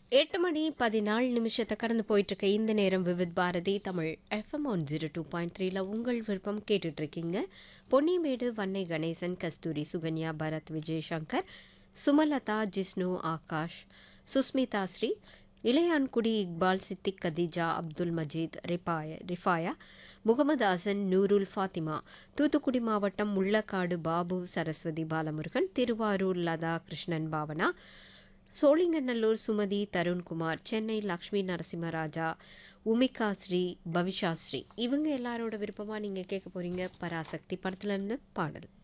எட்டு மணி பதினாலு நிமிஷத்தை கடந்து போயிட்டு இருக்க இந்த நேரம் Vividh Bharati Tamil FM one zero two point த்ரீல உங்கள் விருப்பம் கேட்டுட்டு இருக்கீங்க பொன்னிமேடு வன்னை கணேசன் கஸ்தூரி சுகன்யா பரத் விஜய் சங்கர் சுமலதா ஜிஸ்னு ஆகாஷ் சுஸ்மிதா ஸ்ரீ இளையான்குடி இக்பால் சித்திக் கதீஜா அப்துல் மஜீத் ரிபாய ரிஃபாயா முகமது ஹசன் நூருல் ஃபாத்திமா தூத்துக்குடி மாவட்டம் முள்ளக்காடு பாபு சரஸ்வதி பாலமுருகன் திருவாரூர் லதா கிருஷ்ணன் பாவனா சோழிங்கநல்லூர் சுமதி தருண்குமார் சென்னை லக்ஷ்மி நரசிம்மராஜா உமிகா ஸ்ரீ பவிஷா ஸ்ரீ இவங்க எல்லாரோட விருப்பமாக நீங்கள் கேட்க போகிறீங்க பராசக்தி படத்துலேருந்து பாடல்